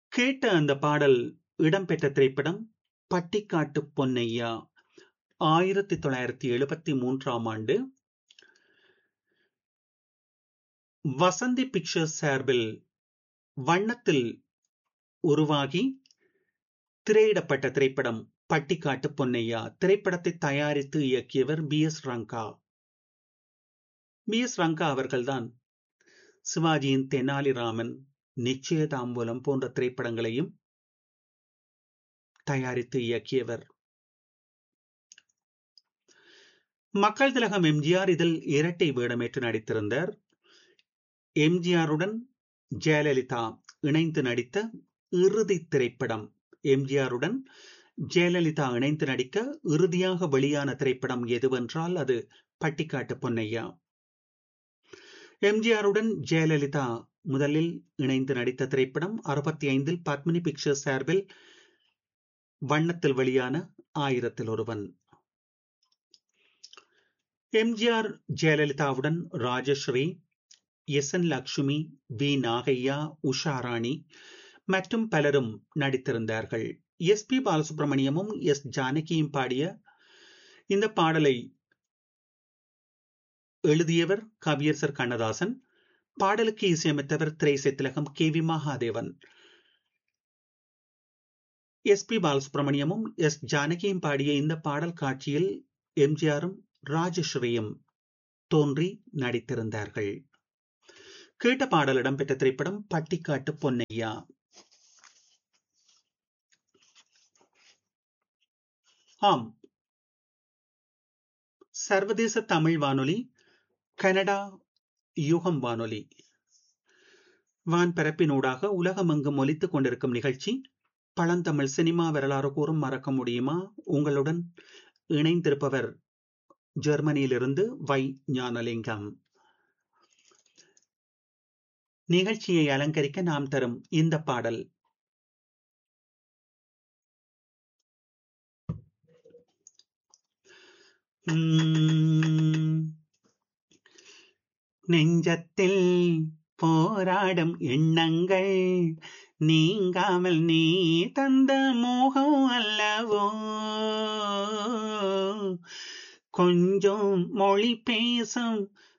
கேட்ட அந்த பாடல் இடம்பெற்ற திரைப்படம் பட்டிக்காட்டு பொன்னையா ஆயிரத்தி தொள்ளாயிரத்தி எழுபத்தி மூன்றாம் ஆண்டு வசந்தி பிக்சர்ஸ் சார்பில் வண்ணத்தில் உருவாகி திரையிடப்பட்ட திரைப்படம் பட்டிக்காட்டு பொன்னையா திரைப்படத்தை தயாரித்து இயக்கியவர் P S Ranga P S Ranga அவர்கள்தான் சிவாஜியின் தெனாலிராமன் நிச்சயதாம்பூலம் போன்ற திரைப்படங்களையும் தயாரித்து இயக்கியவர் மக்கள் திலகம் எம்ஜிஆர் இதில் இரட்டை வேடமேற்று நடித்திருந்தார் எம்ஜிஆருடன் ஜெயலலிதா இணைந்து நடித்த இறுதி திரைப்படம் எம்ஜிஆருடன் ஜெயலலிதா இணைந்து நடிக்க இறுதியாக வெளியான திரைப்படம் எதுவென்றால் அது பட்டிக்காட்டு பொன்னையா எம்ஜிஆருடன் ஜெயலலிதா முதலில் இணைந்து நடித்த திரைப்படம் அறுபத்தி ஐந்தில் பத்மினி பிக்சர்ஸ் சார்பில் வண்ணத்தில் வெளியான ஆயிரத்தில் ஒருவன் எம்ஜிஆர் ஜெயலலிதாவுடன் Rajasree S N Lakshmi V Nagaiah Usharani மற்றும் பலரும் நடித்திருந்தார்கள் எஸ் பி பாலசுப்ரமணியமும் எஸ் ஜானகியும் பாடிய இந்த பாடலை எழுதியவர் கவியரசர் கண்ணதாசன் பாடலுக்கு இசையமைத்தவர் திரைசை திலகம் K V Mahadevan S P பாலசுப்ரமணியமும் எஸ் ஜானகியும் பாடிய இந்த பாடல் காட்சியில் எம்ஜிஆரும் ராஜஸ்ரீயும் தோன்றி நடித்திருந்தார்கள் கேட்ட பாடல் இடம்பெற்ற திரைப்படம் பட்டிக்காட்டு பொன்னையா ஆம் சர்வதேச தமிழ் வானொலி கனடா யூகம் வானொலி வான்பரப்பினூடாக உலகமெங்கும் ஒலித்துக் கொண்டிருக்கும் நிகழ்ச்சி பழந்தமிழ் சினிமா வரலாறு கூறும் மறக்க முடியுமா உங்களுடன் இணைந்திருப்பவர் ஜெர்மனியிலிருந்து வை ஞானலிங்கம் நிகழ்ச்சியை அலங்கரிக்க நாம் தரும் இந்த பாடல் நெஞ்சத்தில் போராடும் எண்ணங்கள் நீங்காமல் நீ தந்த மோகம் அல்லவோ கொஞ்சம் மொழி பேசும்